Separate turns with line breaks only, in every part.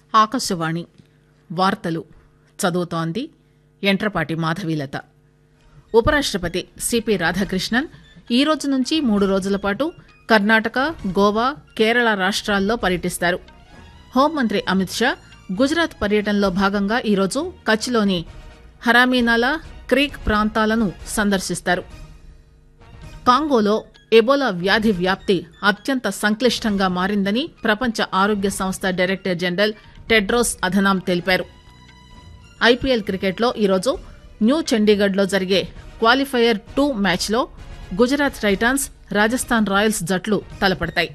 ఆకాశవాణి వార్తలు చదువుతోంది ఎంట్రపాటి మాధవీలత ఉపరాష్టపతి సిపి రాధాకృష్ణన్ ఈ రోజు నుంచి మూడు రోజుల పాటు కర్ణాటక గోవా కేరళ రాష్ట్రాల్లో పర్యటిస్తారు హోంమంత్రి అమిత్ షా గుజరాత్ పర్యటనలో భాగంగా ఈరోజు కచ్లోని హరామీనాలా క్రీక్ ప్రాంతాలను సందర్శిస్తారు కాంగోలో ఎబోలా వ్యాధి వ్యాప్తి అత్యంత సంక్లిష్టంగా మారిందని ప్రపంచ ఆరోగ్య సంస్థ డైరెక్టర్ జనరల్ టెడ్రోస్ అధనాం తెలిపారు ఐపీఎల్ క్రికెట్లో ఈరోజు న్యూ చండీగఢ్లో జరిగే క్వాలిఫైయర్ టూ మ్యాచ్లో గుజరాత్ టైటాన్స్ రాజస్థాన్ రాయల్స్ జట్లు తలపడతాయి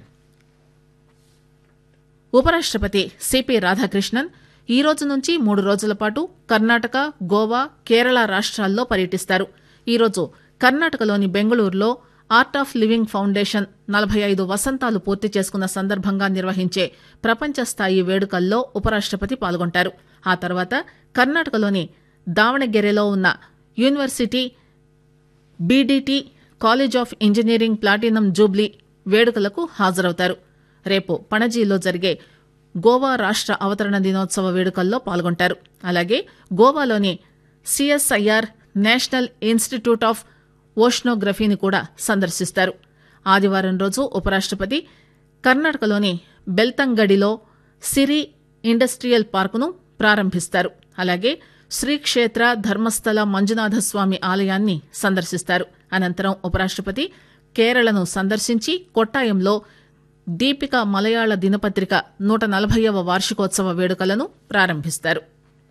ఉపరాష్టపతి సిపి రాధాకృష్ణన్ ఈ రోజు నుంచి మూడు రోజుల పాటు కర్ణాటక గోవా కేరళ రాష్ట్రాల్లో పర్యటిస్తారు ఈరోజు కర్ణాటకలోని బెంగళూరులో ఆర్ట్ ఆఫ్ లివింగ్ ఫౌండేషన్ నలభై ఐదు వసంతాలు పూర్తి చేసుకున్న సందర్భంగా నిర్వహించే ప్రపంచ స్థాయి వేడుకల్లో ఉపరాష్టపతి పాల్గొంటారు ఆ తర్వాత కర్ణాటకలోని దావణగెరెలో ఉన్న university BDT college of engineering platinum jubilee వేడుకలకు హాజరవుతారు రేపు పణజీలో జరిగే గోవా రాష్ట్ర అవతరణ దినోత్సవ వేడుకల్లో పాల్గొంటారు అలాగే గోవాలోని సిఎస్ఐఆర్ నేషనల్ ఇన్స్టిట్యూట్ ఆఫ్ ఓష్నోగ్రఫీని కూడా సందర్శిస్తారు ఆదివారం రోజు ఉపరాష్టపతి కర్ణాటకలోని బెల్తంగడిలో సిరి ఇండస్ట్రియల్ పార్కును ప్రారంభిస్తారు అలాగే శ్రీక్షేత్ర ధర్మస్థల మంజునాథస్వామి ఆలయాన్ని సందర్శిస్తారు అనంతరం ఉపరాష్టపతి కేరళను సందర్శించి కొట్టాయంలో దీపిక మలయాళ దినపత్రిక నూట నలభైవ వార్షికోత్సవ వేడుకలను ప్రారంభిస్తారు